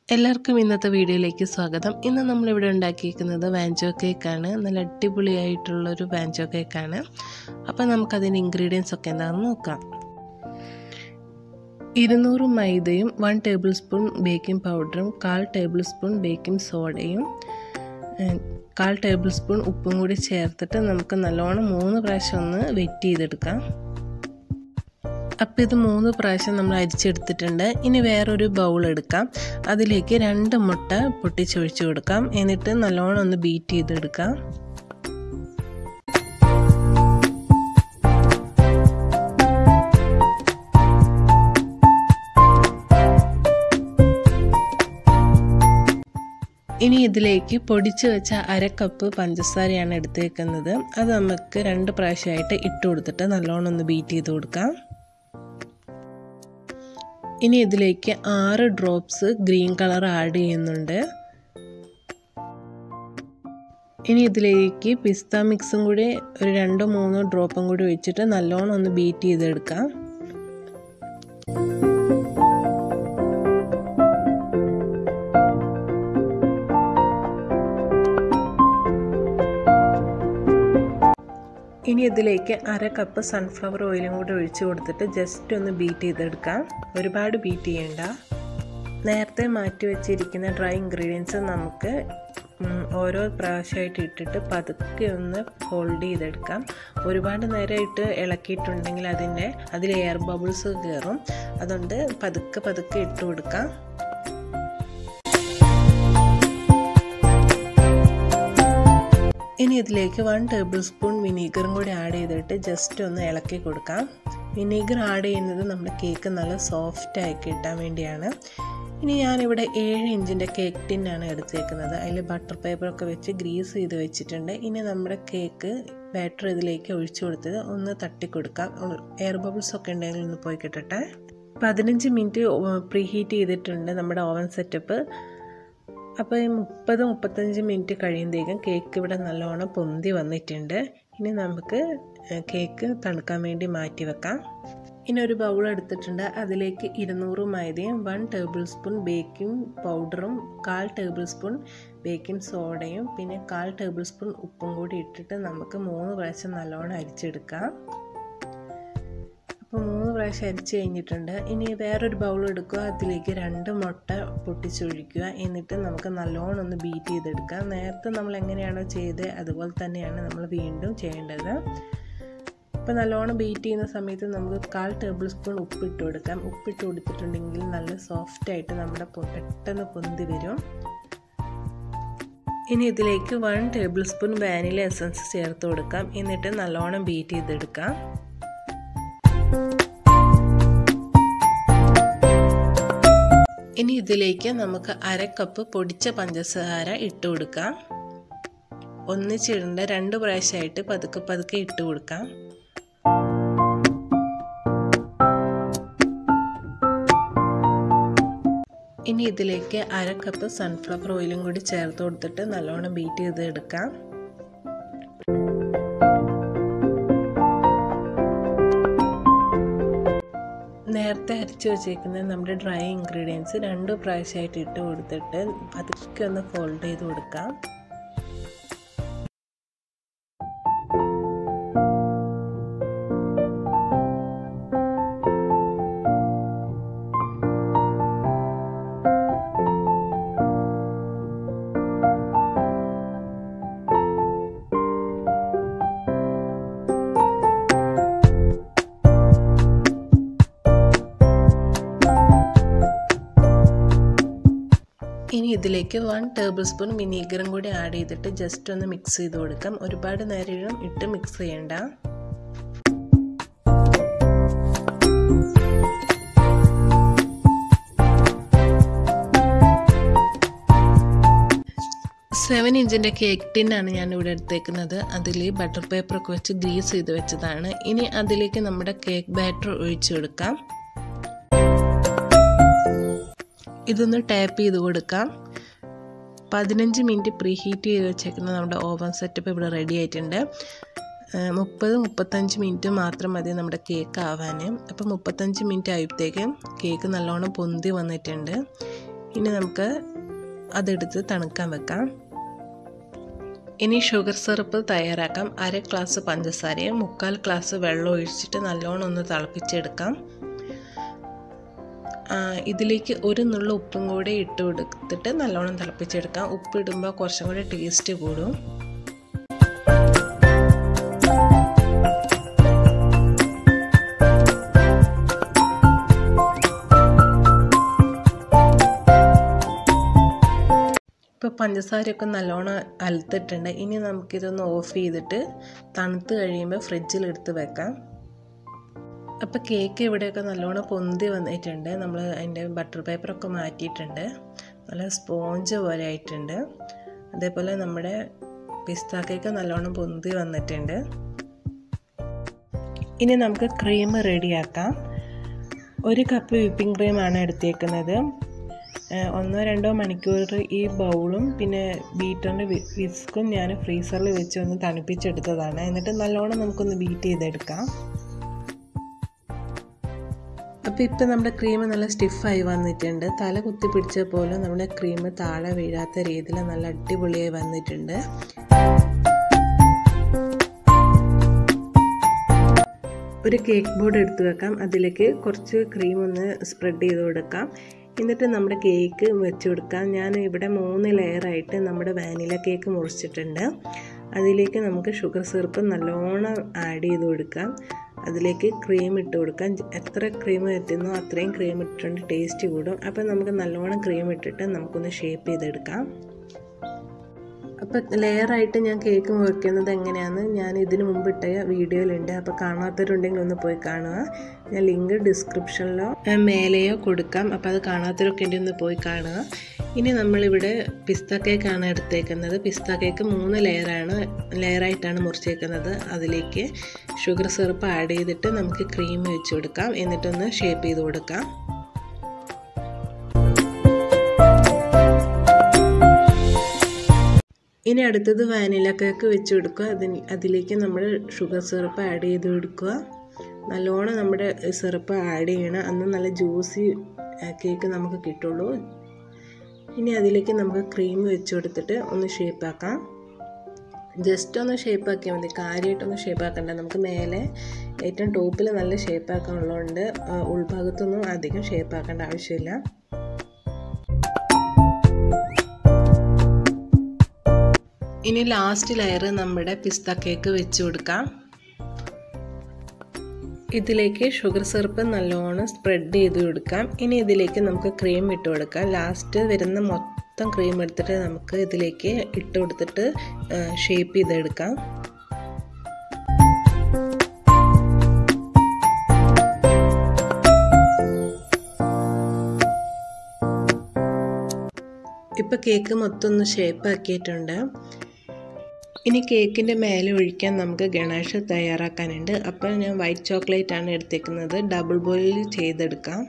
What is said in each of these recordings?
എല്ലാവർക്കും ഇന്നത്തെ വീഡിയോയിലേക്ക് സ്വാഗതം ഇന്ന് നമ്മളിവിടെ ഉണ്ടാക്കിയിരിക്കുന്നത് വാഞ്ചോ കേക്കാണ് നല്ല അടിപൊളിയായിട്ടുള്ളൊരു വാഞ്ചോ കേക്കാണ് അപ്പോൾ നമുക്കതിൻ്റെ ഇൻഗ്രീഡിയൻസ് ഒക്കെ എന്താണെന്ന് നോക്കാം ഇരുന്നൂറ് മൈദയും വൺ ടേബിൾ സ്പൂൺ ബേക്കിംഗ് പൗഡറും കാൽ ടേബിൾ സ്പൂൺ ബേക്കിംഗ് സോഡയും കാൽ ടേബിൾ സ്പൂൺ ഉപ്പും കൂടി ചേർത്തിട്ട് നമുക്ക് നല്ലോണം മൂന്ന് പ്രാവശ്യം ഒന്ന് വെറ്റ് ചെയ്തെടുക്കാം അപ്പോൾ ഇത് മൂന്ന് പ്രാവശ്യം നമ്മൾ അരിച്ചെടുത്തിട്ടുണ്ട് ഇനി വേറൊരു ബൗൾ എടുക്കാം അതിലേക്ക് രണ്ട് മുട്ട പൊട്ടിച്ചൊഴിച്ച് കൊടുക്കാം എന്നിട്ട് നല്ലോണം ഒന്ന് ബീറ്റ് ചെയ്തെടുക്കാം ഇനി ഇതിലേക്ക് പൊടിച്ച് വെച്ച അര കപ്പ് പഞ്ചസാരയാണ് എടുത്തേക്കുന്നത് അത് നമുക്ക് രണ്ട് പ്രാവശ്യമായിട്ട് ഇട്ട് കൊടുത്തിട്ട് നല്ലോണം ഒന്ന് ബീറ്റ് ചെയ്ത് കൊടുക്കാം ഇനി ഇതിലേക്ക് ആറ് ഡ്രോപ്സ് ഗ്രീൻ കളർ ആഡ് ചെയ്യുന്നുണ്ട് ഇനി ഇതിലേക്ക് പിസ്ത മിക്സും കൂടി ഒരു രണ്ടോ മൂന്നോ ഡ്രോപ്പും കൂടി വെച്ചിട്ട് നല്ലോണം ഒന്ന് ബീറ്റ് ചെയ്തെടുക്കാം ഇനി ഇതിലേക്ക് അര കപ്പ് സൺഫ്ലവർ ഓയിലും കൂടി ഒഴിച്ചു കൊടുത്തിട്ട് ജസ്റ്റ് ഒന്ന് ബീറ്റ് ചെയ്തെടുക്കാം ഒരുപാട് ബീറ്റ് ചെയ്യണ്ട നേരത്തെ മാറ്റി വെച്ചിരിക്കുന്ന ഡ്രൈ ഇൻഗ്രീഡിയൻസ് നമുക്ക് ഓരോ പ്രാവശ്യമായിട്ട് ഇട്ടിട്ട് പതുക്കെ ഒന്ന് ഹോൾഡ് ചെയ്തെടുക്കാം ഒരുപാട് നേരമായിട്ട് ഇളക്കിയിട്ടുണ്ടെങ്കിൽ അതിൻ്റെ അതിൽ എയർ ബബിൾസ് കയറും അതുകൊണ്ട് പതുക്കെ പതുക്കെ ഇട്ട് കൊടുക്കാം ഇനി ഇതിലേക്ക് വൺ ടേബിൾ സ്പൂൺ വിനീഗറും കൂടി ആഡ് ചെയ്തിട്ട് ജസ്റ്റ് ഒന്ന് ഇളക്കി കൊടുക്കാം വിനീഗർ ആഡ് ചെയ്യുന്നത് നമ്മുടെ കേക്ക് നല്ല സോഫ്റ്റ് ആയി കിട്ടാൻ വേണ്ടിയാണ് ഇനി ഞാനിവിടെ ഏഴ് ഇഞ്ചിൻ്റെ കേക്ക് ടിന്നാണ് എടുത്തേക്കുന്നത് അതിൽ ബട്ടർ പേപ്പറൊക്കെ വെച്ച് ഗ്രീസ് ചെയ്ത് വെച്ചിട്ടുണ്ട് ഇനി നമ്മുടെ കേക്ക് ബാറ്റർ ഇതിലേക്ക് ഒഴിച്ചു കൊടുത്തത് ഒന്ന് തട്ടിക്കൊടുക്കാം എയർ ബബിൾസ് ഒക്കെ ഉണ്ടെങ്കിൽ ഒന്ന് പോയി കിട്ടട്ടെ പതിനഞ്ച് മിനിറ്റ് പ്രീ ഹീറ്റ് ചെയ്തിട്ടുണ്ട് നമ്മുടെ ഓവൻ സെറ്റപ്പ് അപ്പോൾ ഈ മുപ്പത് മുപ്പത്തഞ്ച് മിനിറ്റ് കഴിയുമ്പോഴേക്കും കേക്ക് ഇവിടെ നല്ലോണം പൊന്തി വന്നിട്ടുണ്ട് ഇനി നമുക്ക് കേക്ക് തണുക്കാൻ വേണ്ടി മാറ്റി വെക്കാം ഇനി ഒരു ബൗൾ എടുത്തിട്ടുണ്ട് അതിലേക്ക് ഇരുന്നൂറ് മൈദയും വൺ ടേബിൾ സ്പൂൺ ബേക്കിംഗ് പൗഡറും കാൽ ടേബിൾ സ്പൂൺ ബേക്കിംഗ് സോഡയും പിന്നെ കാൽ ടേബിൾ സ്പൂൺ ഉപ്പും കൂടി ഇട്ടിട്ട് നമുക്ക് മൂന്ന് പ്രാവശ്യം നല്ലോണം അരിച്ചെടുക്കാം അപ്പോൾ മൂന്ന് പ്രാവശ്യം അരിച്ച് കഴിഞ്ഞിട്ടുണ്ട് ഇനി വേറൊരു ബൗൾ എടുക്കുക അതിലേക്ക് രണ്ട് മുട്ട പൊട്ടിച്ചൊഴിക്കുക എന്നിട്ട് നമുക്ക് നല്ലോണം ഒന്ന് ബീറ്റ് ചെയ്തെടുക്കാം നേരത്തെ നമ്മൾ എങ്ങനെയാണോ ചെയ്തത് അതുപോലെ തന്നെയാണ് നമ്മൾ വീണ്ടും ചെയ്യേണ്ടത് ഇപ്പോൾ നല്ലോണം ബീറ്റ് ചെയ്യുന്ന സമയത്ത് നമുക്ക് കാൽ ടേബിൾ സ്പൂൺ ഉപ്പിട്ട് കൊടുക്കാം ഉപ്പിട്ട് കൊടുത്തിട്ടുണ്ടെങ്കിൽ നല്ല സോഫ്റ്റ് ആയിട്ട് നമ്മുടെ പെട്ടെന്ന് പൊന്തി വരും ഇനി ഇതിലേക്ക് one tablespoon vanilla essence ചേർത്ത് കൊടുക്കാം എന്നിട്ട് നല്ലോണം ബീറ്റ് ചെയ്തെടുക്കാം ഇനി ഇതിലേക്ക് നമുക്ക് അര കപ്പ് പൊടിച്ച പഞ്ചസാര ഇട്ട് കൊടുക്കാം ഒന്നിച്ചിടേണ്ട രണ്ട് പ്രാവശ്യമായിട്ട് പതുക്കെ പതുക്കെ ഇട്ട് കൊടുക്കാം ഇനി ഇതിലേക്ക് അര കപ്പ് സൺഫ്ലവർ ഓയിലും കൂടി ചേർത്ത് കൊടുത്തിട്ട് നല്ലോണം ബീറ്റ് ചെയ്ത് എടുക്കാം നേരത്തെ അരച്ച് വെച്ചേക്കുന്ന നമ്മുടെ ഡ്രൈ ഇൻഗ്രീഡിയൻസ് രണ്ട് പ്രാവശ്യമായിട്ട് ഇട്ട് കൊടുത്തിട്ട് പതുക്കെ ഒന്ന് ഫോൾഡ് ചെയ്ത് കൊടുക്കാം ഇനി ഇതിലേക്ക് വൺ ടേബിൾ സ്പൂൺ വിനീഗറും കൂടി ആഡ് ചെയ്തിട്ട് ജസ്റ്റ് ഒന്ന് മിക്സ് ചെയ്ത് കൊടുക്കാം ഒരുപാട് നേരം ഇട്ട് മിക്സ് ചെയ്യണ്ട സെവൻ ഇഞ്ചിൻ്റെ കേക്ക് ടിന്നാണ് ഞാൻ ഇവിടെ എടുത്തേക്കുന്നത് അതിൽ ബട്ടർ പേപ്പറൊക്കെ വെച്ച് ഗ്രീസ് ചെയ്ത് വെച്ചതാണ് ഇനി അതിലേക്ക് നമ്മുടെ കേക്ക് ബാറ്റർ ഒഴിച്ചു കൊടുക്കാം ഇതൊന്ന് ടാപ്പ് ചെയ്ത് കൊടുക്കാം പതിനഞ്ച് മിനിറ്റ് പ്രീ ഹീറ്റ് ചെയ്ത് വെച്ചേക്കുന്ന നമ്മുടെ ഓവൻ സെറ്റപ്പ് ഇവിടെ റെഡി ആയിട്ടുണ്ട് മുപ്പത് മുപ്പത്തഞ്ച് മിനിറ്റ് മാത്രം മതി നമ്മുടെ കേക്ക് ആവാൻ അപ്പോൾ മുപ്പത്തഞ്ച് മിനിറ്റ് ആയപ്പോഴത്തേക്കും കേക്ക് നല്ലോണം പൊന്തി വന്നിട്ടുണ്ട് ഇനി നമുക്ക് അതെടുത്ത് തണുക്കാൻ വെക്കാം ഇനി ഷുഗർ സിറപ്പ് തയ്യാറാക്കാം അര ഗ്ലാസ് പഞ്ചസാരയും മുക്കാൽ ഗ്ലാസ് വെള്ളം ഒഴിച്ചിട്ട് നല്ലോണം ഒന്ന് തിളപ്പിച്ചെടുക്കാം ഇതിലേക്ക് ഒരു നുള്ള ഉപ്പും കൂടി ഇട്ട് കൊടുത്തിട്ട് നല്ലോണം തിളപ്പിച്ചെടുക്കാം ഉപ്പ് ഇടുമ്പോൾ കുറച്ചും കൂടി ടേസ്റ്റ് കൂടും ഇപ്പോൾ പഞ്ചസാരയൊക്കെ നല്ലോണം അലുത്തിട്ടുണ്ട് ഇനി നമുക്കിതൊന്ന് ഓഫ് ചെയ്തിട്ട് തണുത്ത് കഴിയുമ്പോൾ ഫ്രിഡ്ജിൽ എടുത്ത് വെക്കാം അപ്പോൾ കേക്ക് ഇവിടെയൊക്കെ നല്ലോണം പൊന്തി വന്നിട്ടുണ്ട് നമ്മൾ അതിൻ്റെ ബട്ടർ പേപ്പറൊക്കെ മാറ്റിയിട്ടുണ്ട് നല്ല സ്പോഞ്ച് പോലെ ആയിട്ടുണ്ട് അതേപോലെ നമ്മുടെ പിസ്ത കേക്ക് നല്ലോണം പൊന്തി വന്നിട്ടുണ്ട് ഇനി നമുക്ക് ക്രീം റെഡിയാക്കാം ഒരു കപ്പ് വിപ്പിംഗ് ക്രീമാണ് എടുത്തേക്കുന്നത് ഒന്നോ രണ്ടോ മണിക്കൂർ ഈ ബൗളും പിന്നെ ബീറ്ററിൻ്റെ വിസ്കും ഞാൻ ഫ്രീസറിൽ വെച്ച് ഒന്ന് തണുപ്പിച്ചെടുത്തതാണ് എന്നിട്ട് നല്ലോണം നമുക്കൊന്ന് ബീറ്റ് ചെയ്തെടുക്കാം അപ്പോൾ ഇപ്പോൾ നമ്മുടെ ക്രീം നല്ല സ്റ്റിഫായി വന്നിട്ടുണ്ട് തല കുത്തി പിടിച്ച പോലെ നമ്മുടെ ക്രീം താഴെ വീഴാത്ത രീതിയിൽ നല്ല അടിപൊളിയായി വന്നിട്ടുണ്ട് ഒരു കേക്ക് ബോർഡ് എടുത്തു വെക്കാം അതിലേക്ക് കുറച്ച് ക്രീം ഒന്ന് സ്പ്രെഡ് ചെയ്ത് കൊടുക്കാം എന്നിട്ട് നമ്മുടെ കേക്ക് വെച്ച് കൊടുക്കാം ഞാൻ ഇവിടെ മൂന്ന് ലെയറായിട്ട് നമ്മുടെ വാനില കേക്ക് മുറിച്ചിട്ടുണ്ട് അതിലേക്ക് നമുക്ക് ഷുഗർ സിറപ്പ് നല്ലോണം ആഡ് ചെയ്ത് കൊടുക്കാം അതിലേക്ക് ക്രീം ഇട്ട് കൊടുക്കാം എത്ര ക്രീം എത്തുന്നോ അത്രയും ക്രീം ഇട്ടിട്ടുണ്ട് ടേസ്റ്റ് കൂടും അപ്പോൾ നമുക്ക് നല്ലോണം ക്രീം ഇട്ടിട്ട് നമുക്കൊന്ന് ഷേപ്പ് ചെയ്തെടുക്കാം അപ്പോൾ ലെയറായിട്ട് ഞാൻ കേക്ക് മുറിക്കുന്നത് എങ്ങനെയാണെന്ന് ഞാൻ ഇതിന് മുമ്പ് ഇട്ട വീഡിയോയിലുണ്ട് അപ്പോൾ കാണാത്തവരുണ്ടെങ്കിൽ ഒന്ന് പോയി കാണുക ഞാൻ ലിങ്ക് ഡിസ്ക്രിപ്ഷനിലോ മേലെയോ കൊടുക്കാം അപ്പോൾ അത് കാണാത്തവരൊക്കെ എൻ്റെ ഒന്ന് പോയി കാണുക ഇനി നമ്മളിവിടെ പിസ്ത കേക്കാണ് എടുത്തേക്കുന്നത് പിസ്ത കേക്ക് മൂന്ന് ലെയറാണ് ലെയറായിട്ടാണ് മുറിച്ചേക്കുന്നത് അതിലേക്ക് ഷുഗർ സിറപ്പ് ആഡ് ചെയ്തിട്ട് നമുക്ക് ക്രീം വെച്ച് കൊടുക്കാം എന്നിട്ടൊന്ന് ഷേപ്പ് ചെയ്ത് കൊടുക്കാം ഇനി അടുത്തത് വാനില കേക്ക് വെച്ച് കൊടുക്കുക അതിന് അതിലേക്ക് നമ്മൾ ഷുഗർ സിറപ്പ് ആഡ് ചെയ്ത് കൊടുക്കുക നല്ലോണം നമ്മുടെ സിറപ്പ് ആഡ് ചെയ്യണം അന്ന് നല്ല ജ്യൂസി കേക്ക് നമുക്ക് കിട്ടുള്ളൂ ഇനി അതിലേക്ക് നമുക്ക് ക്രീം വെച്ച് കൊടുത്തിട്ട് ഒന്ന് ഷേപ്പാക്കാം ജസ്റ്റ് ഒന്ന് ഷേപ്പാക്കിയാൽ മതി കാര്യമായിട്ടൊന്ന് ഷേപ്പാക്കണ്ട നമുക്ക് മേലെ ഏറ്റവും ടോപ്പിൽ നല്ല ഷേപ്പാക്കാനുള്ളതുകൊണ്ട് ഉൾഭാഗത്തൊന്നും അധികം ഷേപ്പാക്കേണ്ട ആവശ്യമില്ല ഇനി ലാസ്റ്റ് ലെയർ നമ്മുടെ പിസ്ത കേക്ക് വെച്ച് കൊടുക്കാം ഇതിലേക്ക് ഷുഗർ സിറപ്പ് നല്ലോണം സ്പ്രെഡ് ചെയ്ത് കൊടുക്കാം ഇനി ഇതിലേക്ക് നമുക്ക് ക്രീം ഇട്ട് കൊടുക്കാം ലാസ്റ്റ് വരുന്ന മൊത്തം ക്രീം എടുത്തിട്ട് നമുക്ക് ഇതിലേക്ക് ഇട്ട് കൊടുത്തിട്ട് ഷേപ്പ് ചെയ്തെടുക്കാം ഇപ്പോൾ കേക്ക് മൊത്തം ഒന്ന് ഷേപ്പ് ആക്കിയിട്ടുണ്ട് ഇനി കേക്കിൻ്റെ മേലെ ഒഴിക്കാൻ നമുക്ക് ഗണേഷ് തയ്യാറാക്കാനുണ്ട് അപ്പോൾ ഞാൻ വൈറ്റ് ചോക്ലേറ്റ് ആണ് എടുത്തേക്കുന്നത് ഡബിൾ ബോയിൽ ചെയ്തെടുക്കാം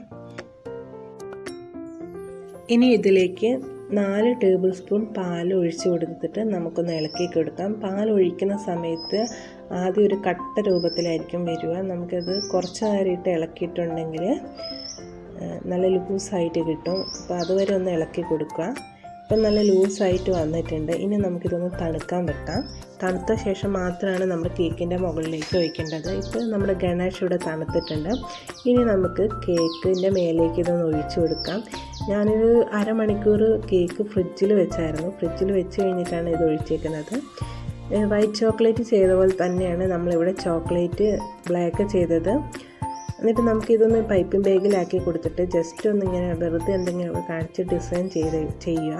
ഇനി ഇതിലേക്ക് നാല് ടേബിൾ സ്പൂൺ പാൽ ഒഴിച്ച് കൊടുത്തിട്ട് നമുക്കൊന്ന് ഇളക്കി കൊടുക്കാം പാൽ ഒഴിക്കുന്ന സമയത്ത് ആദ്യം ഒരു കട്ട രൂപത്തിലായിരിക്കും വരിക നമുക്കത് കുറച്ച് നേരം ഇട്ട് ഇളക്കിയിട്ടുണ്ടെങ്കിൽ നല്ല ലൂസായിട്ട് കിട്ടും അപ്പോൾ അതുവരെ ഒന്ന് ഇളക്കി കൊടുക്കുക ഇപ്പം നല്ല ലൂസായിട്ട് വന്നിട്ടുണ്ട് ഇനി നമുക്കിതൊന്ന് തണുക്കാൻ വെക്കാം തണുത്ത ശേഷം മാത്രമാണ് നമ്മൾ കേക്കിൻ്റെ മുകളിലേക്ക് ഒഴിക്കേണ്ടത് ഇപ്പോൾ നമ്മുടെ ഗണേഷ് ഇവിടെ തണുത്തിട്ടുണ്ട് ഇനി നമുക്ക് കേക്കിൻ്റെ മേലേക്ക് ഇതൊന്ന് ഒഴിച്ചു കൊടുക്കാം ഞാനൊരു അരമണിക്കൂർ കേക്ക് ഫ്രിഡ്ജിൽ വെച്ചായിരുന്നു ഫ്രിഡ്ജിൽ വെച്ച് കഴിഞ്ഞിട്ടാണ് ഇത് ഒഴിച്ചേക്കുന്നത് വൈറ്റ് ചോക്ലേറ്റ് ചെയ്ത പോലെ തന്നെയാണ് നമ്മളിവിടെ ചോക്ലേറ്റ് ബ്ലാക്ക് ചെയ്തത് എന്നിട്ട് നമുക്കിതൊന്ന് പൈപ്പിംഗ് ബാഗിലാക്കി കൊടുത്തിട്ട് ജസ്റ്റ് ഒന്ന് ഇങ്ങനെ വെറുതെ എന്തെങ്കിലുമൊക്കെ കാണിച്ച് ഡിസൈൻ ചെയ്ത് ചെയ്യുക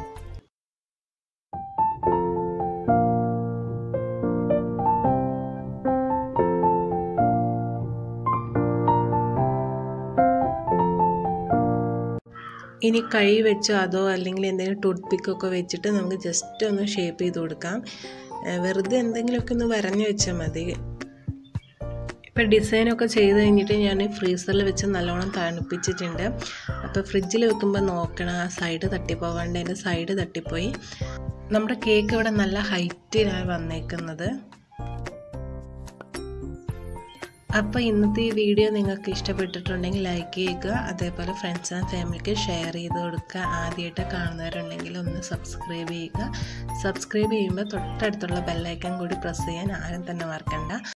ഇനി കൈ വെച്ചോ അതോ അല്ലെങ്കിൽ എന്തെങ്കിലും ടൂത്ത് പിക്കൊക്കെ വെച്ചിട്ട് നമുക്ക് ജസ്റ്റ് ഒന്ന് ഷേപ്പ് ചെയ്ത് കൊടുക്കാം വെറുതെ എന്തെങ്കിലുമൊക്കെ ഒന്ന് വരഞ്ഞു വെച്ചാൽ മതി ഇപ്പോൾ ഡിസൈനൊക്കെ ചെയ്ത് കഴിഞ്ഞിട്ട് ഞാൻ ഫ്രീസറിൽ വെച്ച് നല്ലോണം തണുപ്പിച്ചിട്ടുണ്ട് അപ്പോൾ ഫ്രിഡ്ജിൽ വെക്കുമ്പോൾ നോക്കണം ആ സൈഡ് തട്ടിപ്പോകാണ്ട് അതിൻ്റെ സൈഡ് തട്ടിപ്പോയി നമ്മുടെ കേക്ക് ഇവിടെ നല്ല ഹൈറ്റിലാണ് വന്നേക്കുന്നത് അപ്പോൾ ഇന്നത്തെ ഈ വീഡിയോ നിങ്ങൾക്ക് ഇഷ്ടപ്പെട്ടിട്ടുണ്ടെങ്കിൽ ലൈക്ക് ചെയ്യുക അതേപോലെ ഫ്രണ്ട്സ് ആൻഡ് ഫാമിലിക്ക് ഷെയർ ചെയ്ത് കൊടുക്കുക ആദ്യമായിട്ട് കാണുന്നവരുണ്ടെങ്കിൽ ഒന്ന് സബ്സ്ക്രൈബ് ചെയ്യുക സബ്സ്ക്രൈബ് ചെയ്യുമ്പോൾ തൊട്ടടുത്തുള്ള ബെല്ലൈക്കൺ കൂടി പ്രസ് ചെയ്യാൻ ആരും തന്നെ മറക്കണ്ട